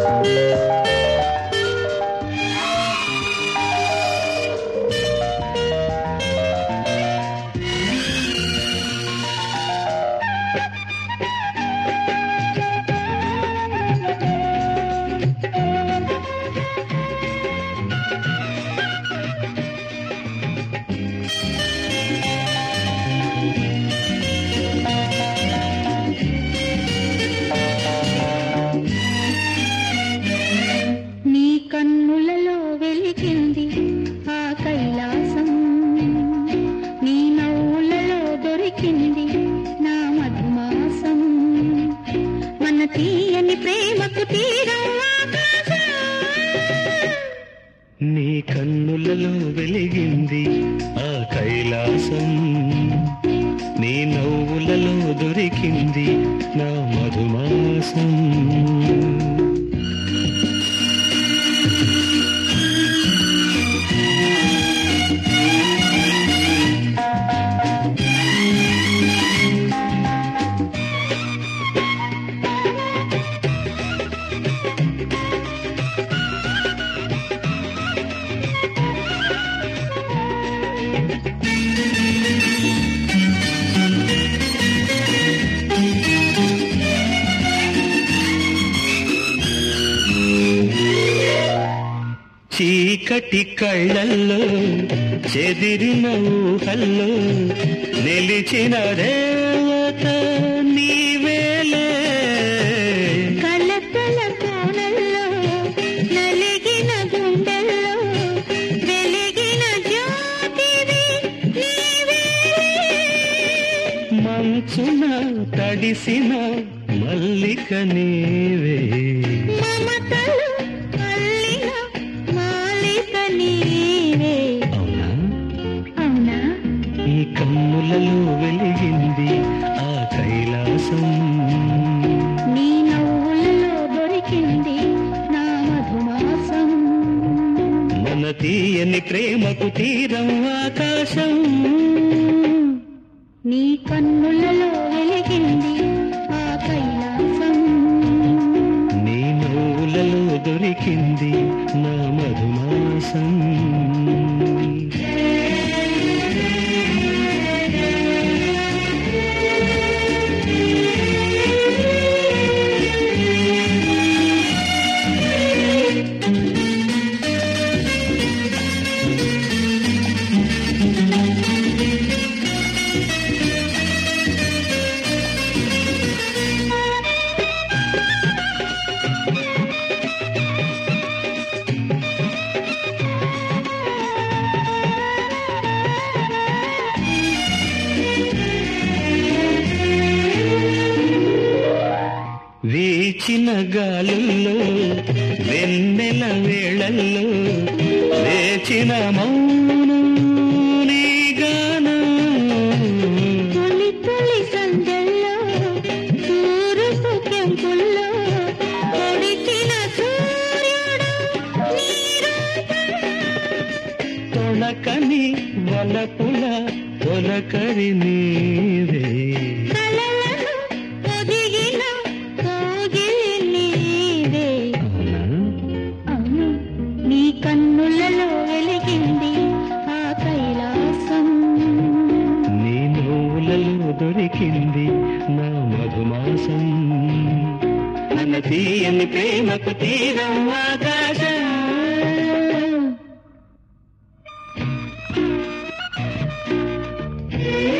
నీ కన్నులలో వెలిగింది ఆ కైలాసం నీ నవ్వులలో దొరికింది నా మధుమాసం మన తీయని ప్రేమకు తీరం ఆకాశం నీ కన్నులలో వెలిగింది ఆ కైలాసం నీ నవ్వులలో దొరికింది నా మధుమాసం చీకటి కళ్ళల్లో చెదిరిన ఊహల్లో నిలిచిన దేవత నీవేలే కలకల కోణల్లో నలిగిన గుండెల్లో వెలిగిన జ్యోతివి నీవే మంచున తడిసిన మల్లిక నీవే మమతలు అల్లిన మాలిక నీవే అవునా అవునా ఈ కన్నులలో వెలిగింది ఆ కైలాసం నీ నవ్వులలో దొరికింది నా మధుమాసం మన తీయని ప్రేమకు తీరం ఆకాశం నీ కన్నులలో వెలిగింది ఆ కైలాసం నీ నవ్వులలో దొరికింది నా మధుమాసం వీచిన గాలుల్లో వెన్నెల వేళల్లో లేచిన మౌనం నీ గానం తొలి తొలి సందెల్లో తూరుపు కెంపుల్లో పొడిచిన సూర్యుడు నీ రూపం తొలకని వలపుల తొలకరి నీవే కలలను పొదిగిన కోగిలి నీవే అవునా అవును నీ కన్నులలో వెలిగింది ఆ కైలాసం నీ నవ్వులలో దొరికింది నా మధుమాసం మన తీయని ప్రేమకు తీరం ఆకాశం ఆ